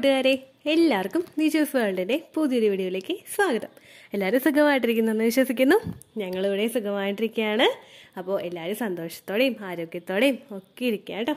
കൂട്ടുകാരെ എല്ലാവർക്കും നിജോസ് വേൾഡിൻ്റെ പുതിയൊരു വീഡിയോയിലേക്ക് സ്വാഗതം എല്ലാവരും സുഖമായിട്ടിരിക്കുന്നെന്ന് വിശ്വസിക്കുന്നു ഞങ്ങളിവിടെ സുഖമായിട്ടിരിക്കുകയാണ് അപ്പോൾ എല്ലാവരും സന്തോഷത്തോടെയും ആരോഗ്യത്തോടെയും ഒക്കെ ഇരിക്കുക കേട്ടോ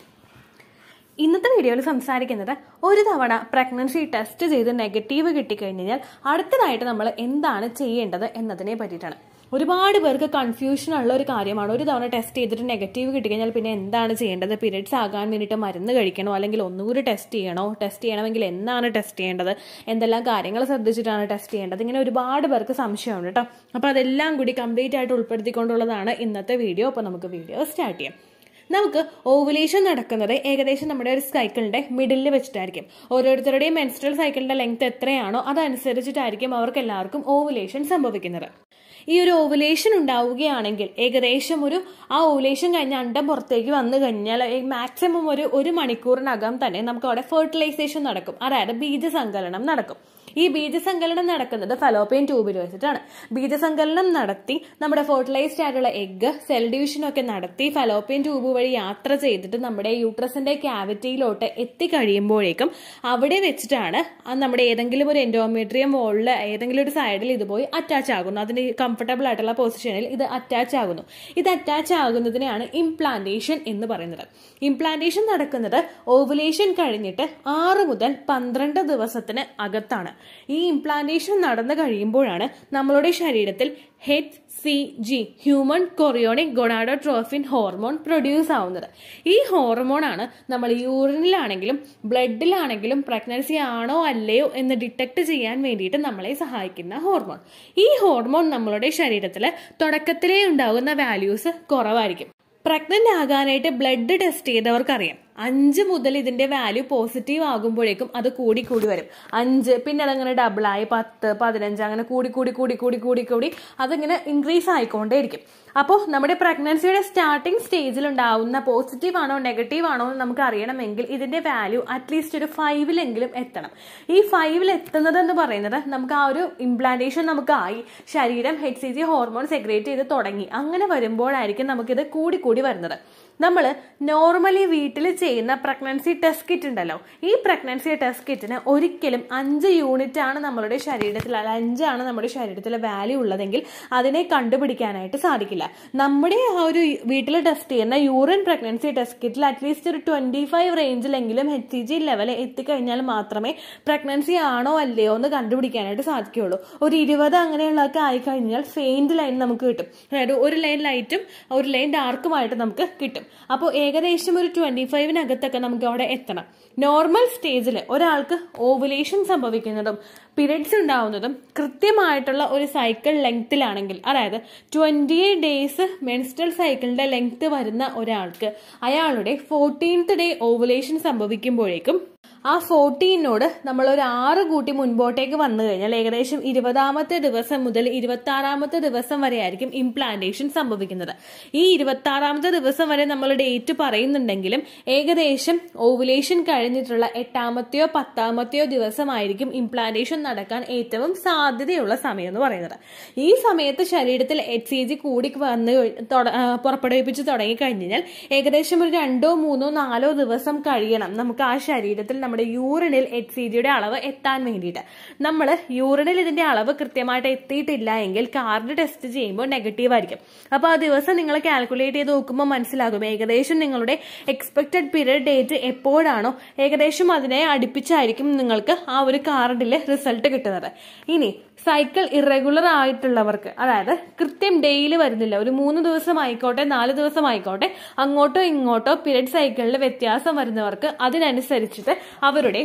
ഇന്നത്തെ വീഡിയോയിൽ സംസാരിക്കുന്നത് ഒരു തവണ പ്രഗ്നൻസി ടെസ്റ്റ് ചെയ്ത് നെഗറ്റീവ് കിട്ടിക്കഴിഞ്ഞാൽ അടുത്തതായിട്ട് നമ്മൾ എന്താണ് ചെയ്യേണ്ടത് എന്നതിനെ പറ്റിയിട്ടാണ് ഒരുപാട് പേർക്ക് കൺഫ്യൂഷൻ ഉള്ള ഒരു കാര്യമാണ് ഒരു തവണ ടെസ്റ്റ് ചെയ്തിട്ട് നെഗറ്റീവ് കിട്ടിക്കഴിഞ്ഞാൽ പിന്നെ എന്താണ് ചെയ്യേണ്ടത് പീരിയഡ്സ് ആകാൻ വേണ്ടിയിട്ട് മരുന്ന് കഴിക്കണോ അല്ലെങ്കിൽ ഒന്നുകൂടി ടെസ്റ്റ് ചെയ്യണോ ടെസ്റ്റ് ചെയ്യണമെങ്കിൽ എന്നാണ് ടെസ്റ്റ് ചെയ്യേണ്ടത് എന്തെല്ലാം കാര്യങ്ങൾ ശ്രദ്ധിച്ചിട്ടാണ് ടെസ്റ്റ് ചെയ്യേണ്ടത് ഇങ്ങനെ ഒരുപാട് പേർക്ക് സംശയമുണ്ട് കേട്ടോ അപ്പോൾ അതെല്ലാം കൂടി കംപ്ലീറ്റ് ആയിട്ട് ഉൾപ്പെടുത്തിക്കൊണ്ടുള്ളതാണ് ഇന്നത്തെ വീഡിയോ അപ്പോൾ നമുക്ക് വീഡിയോ സ്റ്റാർട്ട് ചെയ്യാം നമുക്ക് ഓവുലേഷൻ നടക്കുന്നത് ഏകദേശം നമ്മുടെ ഒരു സൈക്കിളിന്റെ മിഡിലിൽ വെച്ചിട്ടായിരിക്കും ഓരോരുത്തരുടെയും മെൻസ്ട്രൽ സൈക്കിളിന്റെ ലെങ്ത് എത്രയാണോ അതനുസരിച്ചിട്ടായിരിക്കും അവർക്ക് എല്ലാവർക്കും ഓവുലേഷൻ സംഭവിക്കുന്നത് ഈ ഒരു ഓവുലേഷൻ ഉണ്ടാവുകയാണെങ്കിൽ ഏകദേശം ഒരു ആ ഓവുലേഷൻ കഴിഞ്ഞ അണ്ടം പുറത്തേക്ക് വന്നു കഴിഞ്ഞാൽ മാക്സിമം ഒരു ഒരു മണിക്കൂറിനകം തന്നെ നമുക്ക് അവിടെ ഫെർട്ടിലൈസേഷൻ നടക്കും അതായത് ബീജസങ്കലനം നടക്കും ഈ ബീജസങ്കലനം നടക്കുന്നത് ഫലോപ്പിയൻ ട്യൂബിൽ വെച്ചിട്ടാണ് ബീജസങ്കലനം നടത്തി നമ്മുടെ ഫെർട്ടിലൈസ്ഡ് ആയിട്ടുള്ള എഗ്ഗ് സെൽ ഡിവിഷനൊക്കെ നടത്തി ഫലോപ്പിയൻ ട്യൂബ് വഴി യാത്ര ചെയ്തിട്ട് നമ്മുടെ യൂട്രസിന്റെ ക്യാവിറ്റിയിലോട്ട് എത്തിക്കഴിയുമ്പോഴേക്കും അവിടെ വെച്ചിട്ടാണ് നമ്മുടെ ഏതെങ്കിലും ഒരു എൻഡോമെട്രിയം വോളിൽ ഏതെങ്കിലും ഒരു സൈഡിൽ ഇത് പോയി അറ്റാച്ച് ആകുന്നു അതിന് കംഫർട്ടബിൾ ആയിട്ടുള്ള പൊസിഷനിൽ ഇത് അറ്റാച്ച് ആകുന്നു ഇത് അറ്റാച്ച് ആകുന്നതിനെയാണ് ഇംപ്ലാന്റേഷൻ എന്ന് പറയുന്നത് ഇംപ്ലാന്റേഷൻ നടക്കുന്നത് ഓവുലേഷൻ കഴിഞ്ഞിട്ട് ആറ് മുതൽ പന്ത്രണ്ട് ദിവസത്തിന് അകത്താണ് ഈ ഇംപ്ലാന്റേഷൻ നടന്നു കഴിയുമ്പോഴാണ് നമ്മളുടെ ശരീരത്തിൽ H C G human chorionic gonadotrophin hormone produce ആവുന്നത് ഈ ഹോർമോണാണ് നമ്മൾ യൂറിനിലാണെങ്കിലും ബ്ലഡിലാണെങ്കിലും പ്രഗ്നൻസി ആണോ അല്ലയോ എന്ന് ഡിറ്റക്ട് ചെയ്യാൻ വേണ്ടിയിട്ട് നമ്മളെ സഹായിക്കുന്ന ഹോർമോൺ ഈ ഹോർമോൺ നമ്മളുടെ ശരീരത്തിൽ തുടക്കത്തിലേ ഉണ്ടാകുന്ന വാല്യൂസ് കുറവായിരിക്കും പ്രഗ്നന്റ് ആകാനായിട്ട് ബ്ലഡ് ടെസ്റ്റ് ചെയ്തവർക്കറിയാം അഞ്ച് മുതൽ ഇതിന്റെ വാല്യൂ പോസിറ്റീവ് ആകുമ്പോഴേക്കും അത് കൂടി കൂടി വരും അഞ്ച് പിന്നെ അതങ്ങനെ ഡബിൾ ആയി പത്ത് പതിനഞ്ച് അങ്ങനെ കൂടി കൂടി കൂടി കൂടി കൂടി കൂടി അതിങ്ങനെ ഇൻക്രീസ് ആയിക്കൊണ്ടേയിരിക്കും അപ്പോൾ നമ്മുടെ പ്രഗ്നൻസിയുടെ സ്റ്റാർട്ടിംഗ് സ്റ്റേജിൽ ഉണ്ടാവുന്ന പോസിറ്റീവ് ആണോ നെഗറ്റീവ് ആണോ എന്ന് നമുക്ക് അറിയണമെങ്കിൽ ഇതിന്റെ വാല്യൂ അറ്റ്ലീസ്റ്റ് ഒരു ഫൈവിലെങ്കിലും എത്തണം ഈ ഫൈവിൽ എത്തുന്നത് എന്ന് പറയുന്നത് നമുക്ക് ആ ഒരു ഇംപ്ലാന്റേഷൻ നമുക്ക് ആയി ശരീരം H C G hormone secrete ചെയ്ത് തുടങ്ങി അങ്ങനെ വരുമ്പോഴായിരിക്കും നമുക്കിത് കൂടി കൂടി വരുന്നത് നമ്മൾ നോർമലി വീട്ടിൽ ചെയ്യുന്ന പ്രഗ്നൻസി ടെസ്റ്റ് കിറ്റ് ഉണ്ടല്ലോ ഈ പ്രഗ്നൻസി ടെസ്റ്റ് കിറ്റിന് ഒരിക്കലും അഞ്ച് യൂണിറ്റ് ആണ് നമ്മളുടെ ശരീരത്തിൽ അല്ല അഞ്ചാണ് നമ്മുടെ ശരീരത്തിൽ വാല്യൂ ഉള്ളതെങ്കിൽ അതിനെ കണ്ടുപിടിക്കാനായിട്ട് സാധിക്കില്ല നമ്മുടെ ആ ഒരു വീട്ടിൽ ടെസ്റ്റ് ചെയ്യുന്ന യൂറിൻ പ്രഗ്നൻസി ടെസ്റ്റ് കിറ്റിൽ അറ്റ്ലീസ്റ്റ് ഒരു ട്വന്റി ഫൈവ് റേഞ്ചിലെങ്കിലും എച്ച് സി ജി ലെവൽ എത്തിക്കഴിഞ്ഞാൽ മാത്രമേ പ്രഗ്നൻസി ആണോ അല്ലയോ എന്ന് കണ്ടുപിടിക്കാനായിട്ട് സാധിക്കുകയുള്ളൂ ഒരു ഇരുപത് അങ്ങനെയുള്ളതൊക്കെ ആയിക്കഴിഞ്ഞാൽ ഫെയിൻറ്റ് ലൈൻ നമുക്ക് കിട്ടും അതായത് ഒരു ലൈൻ ലൈറ്റും ഒരു ലൈൻ ഡാർക്കുമായിട്ട് നമുക്ക് കിട്ടും അപ്പോൾ ഏകദേശം ഒരു ട്വന്റി ഫൈവിനകത്തൊക്കെ നമുക്ക് അവിടെ എത്തണം നോർമൽ സ്റ്റേജിൽ ഒരാൾക്ക് ഓവുലേഷൻ സംഭവിക്കുന്നതും പീരിയഡ്സ് ഉണ്ടാവുന്നതും കൃത്യമായിട്ടുള്ള ഒരു സൈക്കിൾ ലെങ്ത്തിലാണെങ്കിൽ അതായത് ട്വന്റി ഡേയ്സ് മെൻസ്ട്രൽ സൈക്കിളിന്റെ ലെങ്ത് വരുന്ന ഒരാൾക്ക് അയാളുടെ ഫോർട്ടീൻത്ത് ഡേ ഓവുലേഷൻ സംഭവിക്കുമ്പോഴേക്കും ആ ഫോർട്ടീനോട് നമ്മൾ ഒരു ആറ് കൂട്ടി മുൻപോട്ടേക്ക് വന്നു കഴിഞ്ഞാൽ ഏകദേശം ഇരുപതാമത്തെ ദിവസം മുതൽ ഇരുപത്തി ആറാമത്തെ ദിവസം വരെ ആയിരിക്കും ഇംപ്ലാന്റേഷൻ സംഭവിക്കുന്നത് ഈ ഇരുപത്തി ആറാമത്തെ ദിവസം വരെ നമ്മൾ ഡേറ്റ് പറയുന്നുണ്ടെങ്കിലും ഏകദേശം ഓവുലേഷൻ കഴിഞ്ഞിട്ടുള്ള എട്ടാമത്തെയോ പത്താമത്തെയോ ദിവസമായിരിക്കും ഇംപ്ലാന്റേഷൻ നടക്കാൻ ഏറ്റവും സാധ്യതയുള്ള സമയം എന്ന് പറയുന്നത് ഈ സമയത്ത് ശരീരത്തിൽ എച്ച് സി ജി കൂടി വന്ന് പുറപ്പെടുവിപ്പിച്ച് തുടങ്ങി കഴിഞ്ഞാൽ ഏകദേശം ഒരു രണ്ടോ മൂന്നോ നാലോ ദിവസം കഴിയണം നമുക്ക് ആ ശരീരത്തിൽ നമ്മുടെ യൂറിനിൽ എച്ച് സി ജിയുടെ അളവ് എത്താൻ വേണ്ടിയിട്ട് നമ്മൾ യൂറിനിൽ ഇതിന്റെ അളവ് കൃത്യമായിട്ട് എത്തിയിട്ടില്ല എങ്കിൽ കാർഡ് ടെസ്റ്റ് ചെയ്യുമ്പോൾ നെഗറ്റീവ് ആയിരിക്കും അപ്പോൾ ആ ദിവസം നിങ്ങൾ കാൽക്കുലേറ്റ് ചെയ്ത് നോക്കുമ്പോൾ മനസ്സിലാകും ഏകദേശം നിങ്ങളുടെ എക്സ്പെക്റ്റഡ് പീരിയഡ് ഡേറ്റ് എപ്പോഴാണോ ഏകദേശം അതിനെ അടുപ്പിച്ചായിരിക്കും നിങ്ങൾക്ക് ആ ഒരു കാർഡിൽ റിസൾട്ട് കിട്ടുന്നത് ഇനി സൈക്കിൾ ഇറഗുലർ ആയിട്ടുള്ളവർക്ക് അതായത് കൃത്യം ഡെയിലി വരുന്നില്ല ഒരു മൂന്ന് ദിവസം ആയിക്കോട്ടെ നാല് ദിവസം ആയിക്കോട്ടെ അങ്ങോട്ടോ ഇങ്ങോട്ടോ പീരിയഡ് സൈക്കിളിൽ വ്യത്യാസം വരുന്നവർക്ക് അതിനനുസരിച്ചിട്ട് അവരുടെ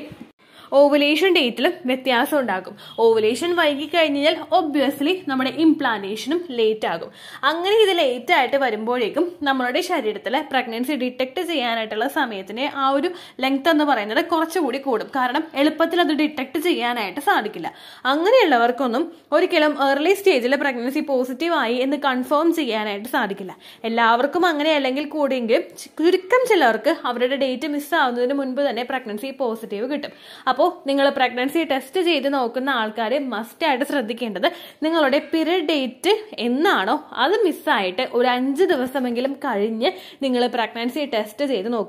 ഓവുലേഷൻ ഡേറ്റിലും വ്യത്യാസം ഉണ്ടാകും ഓവുലേഷൻ വൈകി കഴിഞ്ഞാൽ ഒബ്വിയസ്ലി നമ്മുടെ ഇംപ്ലാന്റേഷനും ലേറ്റ് ആകും അങ്ങനെ ഇത് ലേറ്റ് ആയിട്ട് വരുമ്പോഴേക്കും നമ്മളുടെ ശരീരത്തിൽ പ്രഗ്നൻസി ഡിറ്റക്ട് ചെയ്യാനായിട്ടുള്ള സമയത്തിന് ആ ഒരു ലെങ്ത് എന്ന് പറയുന്നത് കുറച്ചുകൂടി കൂടും കാരണം എളുപ്പത്തിൽ അത് ഡിറ്റക്ട് ചെയ്യാനായിട്ട് സാധിക്കില്ല അങ്ങനെയുള്ളവർക്കൊന്നും ഒരിക്കലും ഏർലി സ്റ്റേജിൽ പ്രഗ്നൻസി പോസിറ്റീവ് ആയി എന്ന് കൺഫേം ചെയ്യാനായിട്ട് സാധിക്കില്ല എല്ലാവർക്കും അങ്ങനെ അല്ലെങ്കിൽ കൂടിയെങ്കിലും ചുരുക്കം ചിലർക്ക് അവരുടെ ഡേറ്റ് മിസ്സാവുന്നതിന് മുൻപ് തന്നെ പ്രഗ്നൻസി പോസിറ്റീവ് കിട്ടും അപ്പോൾ നിങ്ങൾ പ്രഗ്നൻസി ടെസ്റ്റ് ചെയ്ത് നോക്കുന്ന ആൾക്കാർ മസ്റ്റ് ആയിട്ട് ശ്രദ്ധിക്കേണ്ടത് നിങ്ങളുടെ പീരിയഡ് ഡേറ്റ് എന്നാണോ അത് മിസ്സായിട്ട് ഒരു അഞ്ച് ദിവസമെങ്കിലും കഴിഞ്ഞ് നിങ്ങൾ പ്രഗ്നൻസി ടെസ്റ്റ് ചെയ്ത് നോക്കുക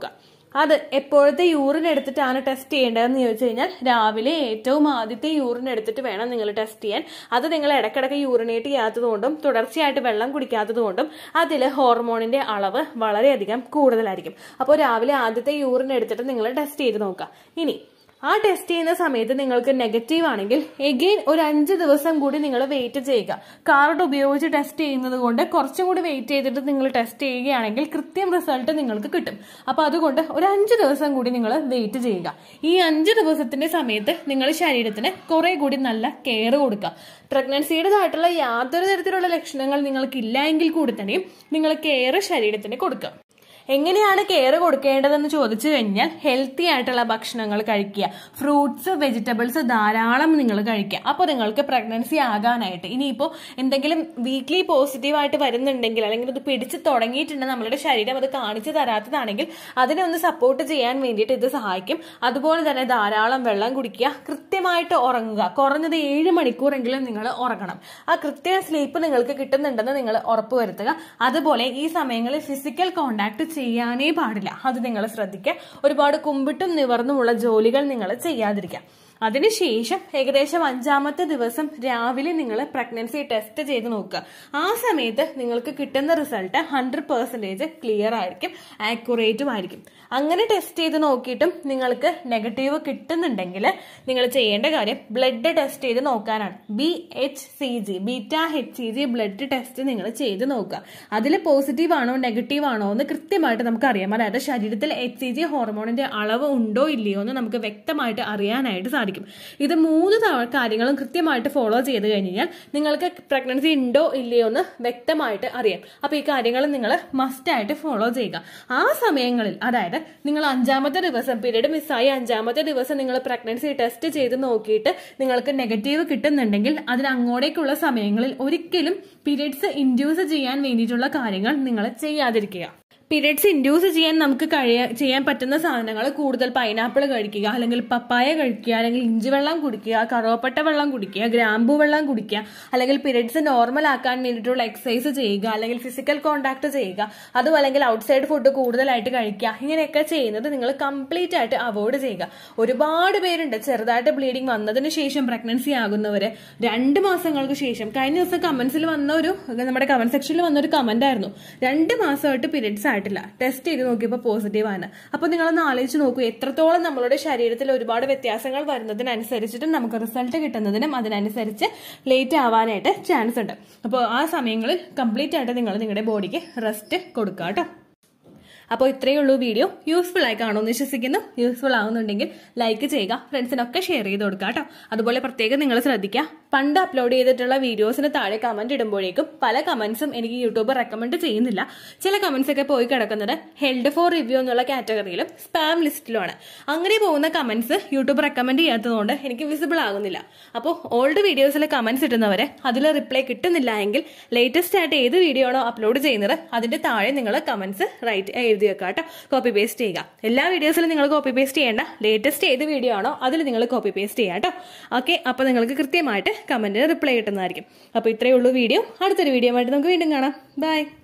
അത് എപ്പോഴത്തെ യൂറിൻ എടുത്തിട്ടാണ് ടെസ്റ്റ് ചെയ്യേണ്ടതെന്ന് ചോദിച്ചു കഴിഞ്ഞാൽ രാവിലെ ഏറ്റവും ആദ്യത്തെ യൂറിൻ എടുത്തിട്ട് വേണം നിങ്ങൾ ടെസ്റ്റ് ചെയ്യാൻ അത് നിങ്ങൾ ഇടയ്ക്കിടയ്ക്ക് യൂറിനേറ്റ് ചെയ്യാത്തതുകൊണ്ടും തുടർച്ചയായിട്ട് വെള്ളം കുടിക്കാത്തതുകൊണ്ടും അതിൽ ഹോർമോണിന്റെ അളവ് വളരെയധികം കൂടുതലായിരിക്കും അപ്പോൾ രാവിലെ ആദ്യത്തെ യൂറിൻ എടുത്തിട്ട് നിങ്ങൾ ടെസ്റ്റ് ചെയ്ത് നോക്കുക ഇനി ആ ടെസ്റ്റ് ചെയ്യുന്ന സമയത്ത് നിങ്ങൾക്ക് നെഗറ്റീവ് ആണെങ്കിൽ എഗെയിൻ ഒരു അഞ്ച് ദിവസം കൂടി നിങ്ങൾ വെയിറ്റ് ചെയ്യുക കാർഡ് ഉപയോഗിച്ച് ടെസ്റ്റ് ചെയ്യുന്നത് കൊണ്ട് കുറച്ചും കൂടി വെയിറ്റ് ചെയ്തിട്ട് നിങ്ങൾ ടെസ്റ്റ് ചെയ്യുകയാണെങ്കിൽ കൃത്യം റിസൾട്ട് നിങ്ങൾക്ക് കിട്ടും അപ്പൊ അതുകൊണ്ട് ഒരു അഞ്ച് ദിവസം കൂടി നിങ്ങൾ വെയിറ്റ് ചെയ്യുക ഈ അഞ്ച് ദിവസത്തിന്റെ സമയത്ത് നിങ്ങൾ ശരീരത്തിന് കുറെ കൂടി നല്ല കെയർ കൊടുക്കുക പ്രഗ്നൻസിയുടേതായിട്ടുള്ള യാതൊരു തരത്തിലുള്ള ലക്ഷണങ്ങൾ നിങ്ങൾക്കില്ല എങ്കിൽ കൂടി തന്നെയും നിങ്ങൾ കെയർ ശരീരത്തിന് കൊടുക്കുക എങ്ങനെയാണ് കെയർ കൊടുക്കേണ്ടതെന്ന് ചോദിച്ചു കഴിഞ്ഞാൽ ഹെൽത്തി ആയിട്ടുള്ള ഭക്ഷണങ്ങൾ കഴിക്കുക ഫ്രൂട്ട്സ് വെജിറ്റബിൾസ് ധാരാളം നിങ്ങൾ കഴിക്കുക അപ്പോൾ നിങ്ങൾക്ക് പ്രഗ്നൻസി ആകാനായിട്ട് ഇനിയിപ്പോൾ എന്തെങ്കിലും വീക്ക്ലി പോസിറ്റീവായിട്ട് വരുന്നുണ്ടെങ്കിൽ അല്ലെങ്കിൽ ഇത് പിടിച്ച് തുടങ്ങിയിട്ടുണ്ട് നമ്മളുടെ ശരീരം അത് കാണിച്ചു തരാത്തതാണെങ്കിൽ അതിനെ ഒന്ന് സപ്പോർട്ട് ചെയ്യാൻ വേണ്ടിയിട്ട് ഇത് സഹായിക്കും അതുപോലെ തന്നെ ധാരാളം വെള്ളം കുടിക്കുക കൃത്യമായിട്ട് ഉറങ്ങുക കുറഞ്ഞത് ഏഴ് മണിക്കൂറെങ്കിലും നിങ്ങൾ ഉറങ്ങണം ആ കൃത്യ സ്ലീപ്പ് നിങ്ങൾക്ക് കിട്ടുന്നുണ്ടെന്ന് നിങ്ങൾ ഉറപ്പുവരുത്തുക അതുപോലെ ഈ സമയങ്ങളിൽ ഫിസിക്കൽ കോണ്ടാക്ട് ചെയ്യാനേ പാടില്ല അത് നിങ്ങൾ ശ്രദ്ധിക്കുക ഒരുപാട് കുമ്പിട്ടും നിവർന്നുമുള്ള ജോലികൾ നിങ്ങൾ ചെയ്യാതിരിക്കുക അതിനുശേഷം ഏകദേശം അഞ്ചാമത്തെ ദിവസം രാവിലെ നിങ്ങൾ പ്രഗ്നൻസി ടെസ്റ്റ് ചെയ്ത് നോക്കുക ആ സമയത്ത് നിങ്ങൾക്ക് കിട്ടുന്ന റിസൾട്ട് ഹൺഡ്രഡ് പെർസെൻറ്റേജ് ക്ലിയർ ആയിരിക്കും ആക്യുറേറ്റും ആയിരിക്കും അങ്ങനെ ടെസ്റ്റ് ചെയ്ത് നോക്കിയിട്ടും നിങ്ങൾക്ക് നെഗറ്റീവ് കിട്ടുന്നുണ്ടെങ്കിൽ നിങ്ങൾ ചെയ്യേണ്ട കാര്യം ബ്ലഡ് ടെസ്റ്റ് ചെയ്ത് നോക്കാനാണ് B H C G beta H C G blood test നിങ്ങൾ ചെയ്ത് നോക്കുക അതിൽ പോസിറ്റീവ് ആണോ നെഗറ്റീവ് ആണോ എന്ന് കൃത്യമായിട്ട് നമുക്ക് അറിയാം അതായത് ശരീരത്തിൽ എച്ച് സി ജി ഹോർമോണിന്റെ അളവ് ഉണ്ടോ ഇല്ലയോ എന്ന് നമുക്ക് വ്യക്തമായിട്ട് അറിയാനായിട്ട് സാധിക്കും ഇത് മൂന്ന് തവണ കാര്യങ്ങളും കൃത്യമായിട്ട് ഫോളോ ചെയ്ത് കഴിഞ്ഞാൽ നിങ്ങൾക്ക് പ്രഗ്നൻസി ഉണ്ടോ ഇല്ലയോ എന്ന് വ്യക്തമായിട്ട് അറിയാം അപ്പൊ ഈ കാര്യങ്ങൾ നിങ്ങൾ മസ്റ്റ് ആയിട്ട് ഫോളോ ചെയ്യുക ആ സമയങ്ങളിൽ അതായത് നിങ്ങൾ അഞ്ചാമത്തെ ദിവസം പീരീഡ് മിസ്സായി അഞ്ചാമത്തെ ദിവസം നിങ്ങൾ പ്രഗ്നൻസി ടെസ്റ്റ് ചെയ്ത് നോക്കിയിട്ട് നിങ്ങൾക്ക് നെഗറ്റീവ് കിട്ടുന്നുണ്ടെങ്കിൽ അതിന് അങ്ങോട്ടേക്കുള്ള സമയങ്ങളിൽ ഒരിക്കലും പീരീഡ്സ് ഇൻഡ്യൂസ് ചെയ്യാൻ വേണ്ടിയിട്ടുള്ള കാര്യങ്ങൾ നിങ്ങൾ ചെയ്യാതിരിക്കുക പീരിയഡ്സ് ഇൻഡ്യൂസ് ചെയ്യാൻ നമുക്ക് കഴിയ ചെയ്യാൻ പറ്റുന്ന സാധനങ്ങൾ കൂടുതൽ പൈനാപ്പിൾ കഴിക്കുക അല്ലെങ്കിൽ പപ്പായ കഴിക്കുക അല്ലെങ്കിൽ ഇഞ്ചി വെള്ളം കുടിക്കുക കറുവപ്പട്ട വെള്ളം കുടിക്കുക ഗ്രാമ്പു വെള്ളം കുടിക്കുക അല്ലെങ്കിൽ പീരിയഡ്സ് നോർമൽ ആക്കാൻ വേണ്ടിയിട്ടുള്ള എക്സസൈസ് ചെയ്യുക അല്ലെങ്കിൽ ഫിസിക്കൽ കോണ്ടാക്ട് ചെയ്യുക അതും അല്ലെങ്കിൽ ഔട്ട്സൈഡ് ഫുഡ് കൂടുതലായിട്ട് കഴിക്കുക ഇങ്ങനെയൊക്കെ ചെയ്യുന്നത് നിങ്ങൾ കംപ്ലീറ്റ് ആയിട്ട് അവോയ്ഡ് ചെയ്യുക ഒരുപാട് പേരുണ്ട് ചെറുതായിട്ട് ബ്ലീഡിങ് വന്നതിന് ശേഷം പ്രഗ്നൻസി ആകുന്നവര് രണ്ട് മാസങ്ങൾക്ക് ശേഷം കഴിഞ്ഞ ദിവസം കമന്റ്സിൽ വന്ന ഒരു നമ്മുടെ കമന്റ് സെക്ഷനിൽ വന്ന ഒരു കമന്റ് ആയിരുന്നു രണ്ട് മാസമായിട്ട് പീരിയഡ്സ് ആയിട്ടില്ല ടെസ്റ്റ് ചെയ്ത് നോക്കിയപ്പോൾ പോസിറ്റീവ് ആണ് അപ്പൊ നിങ്ങളൊന്ന് ആലോചിച്ച് നോക്കൂ എത്രത്തോളം നമ്മളുടെ ശരീരത്തിൽ ഒരുപാട് വ്യത്യാസങ്ങൾ വരുന്നതിനനുസരിച്ചിട്ട് നമുക്ക് റിസൾട്ട് കിട്ടുന്നതിനും അതിനനുസരിച്ച് ലേറ്റ് ആവാനായിട്ട് ചാൻസ് ഉണ്ട് അപ്പോൾ ആ സമയങ്ങളിൽ കംപ്ലീറ്റ് ആയിട്ട് നിങ്ങൾ നിങ്ങളുടെ ബോഡിക്ക് റെസ്റ്റ് കൊടുക്കുക കേട്ടോ അപ്പോൾ ഇത്രയേ ഉള്ളൂ വീഡിയോ യൂസ്ഫുൾ ആയി കാണുമെന്ന് വിശ്വസിക്കുന്നു യൂസ്ഫുൾ ആവുന്നുണ്ടെങ്കിൽ ലൈക്ക് ചെയ്യുക ഫ്രണ്ട്സിനൊക്കെ ഷെയർ ചെയ്ത് കൊടുക്കുക കേട്ടോ അതുപോലെ പ്രത്യേകം നിങ്ങൾ ശ്രദ്ധിക്കുക പണ്ട് അപ്ലോഡ് ചെയ്തിട്ടുള്ള വീഡിയോസിന് താഴെ കമന്റ് ഇടുമ്പോഴേക്കും പല കമന്റ്സും എനിക്ക് യൂട്യൂബ് റെക്കമെൻഡ് ചെയ്യുന്നില്ല ചില കമന്റ്സ് ഒക്കെ പോയി കിടക്കുന്നത് ഹെൽഡ് ഫോർ റിവ്യൂ എന്നുള്ള കാറ്റഗറിയിലും സ്പാം ലിസ്റ്റിലുമാണ് അങ്ങനെ പോകുന്ന കമന്റ്സ് യൂട്യൂബ് റെക്കമെൻഡ് ചെയ്യാത്തതുകൊണ്ട് എനിക്ക് വിസിബിൾ ആകുന്നില്ല അപ്പോൾ ഓൾഡ് വീഡിയോസിലെ കമന്റ്സ് ഇടുന്നവരെ അതിൽ റിപ്ലൈ കിട്ടുന്നില്ല എങ്കിൽ ലേറ്റസ്റ്റ് ആയിട്ട് ഏത് വീഡിയോ ആണോ അപ്ലോഡ് ചെയ്യുന്നത് അതിന്റെ താഴെ നിങ്ങൾ കമന്റ്സ് റൈറ്റ് എഴുതി വെക്കുക കേട്ടോ കോപ്പി പേസ്റ്റ് ചെയ്യുക എല്ലാ വീഡിയോസിലും നിങ്ങൾ കോപ്പി പേസ്റ്റ് ചെയ്യേണ്ട ലേറ്റസ്റ്റ് ഏത് വീഡിയോ ആണോ അതിൽ നിങ്ങൾ കോപ്പി പേസ്റ്റ് ചെയ്യുക കേട്ടോ ഓക്കെ അപ്പോൾ നിങ്ങൾക്ക് കൃത്യമായിട്ട് കമന്റിന് റിപ്ലൈ കിട്ടുന്നതായിരിക്കും അപ്പോൾ ഇത്രയേ ഉള്ളൂ വീഡിയോ അടുത്തൊരു വീഡിയോ ആയിട്ട് നമുക്ക് വീണ്ടും കാണാം ബൈ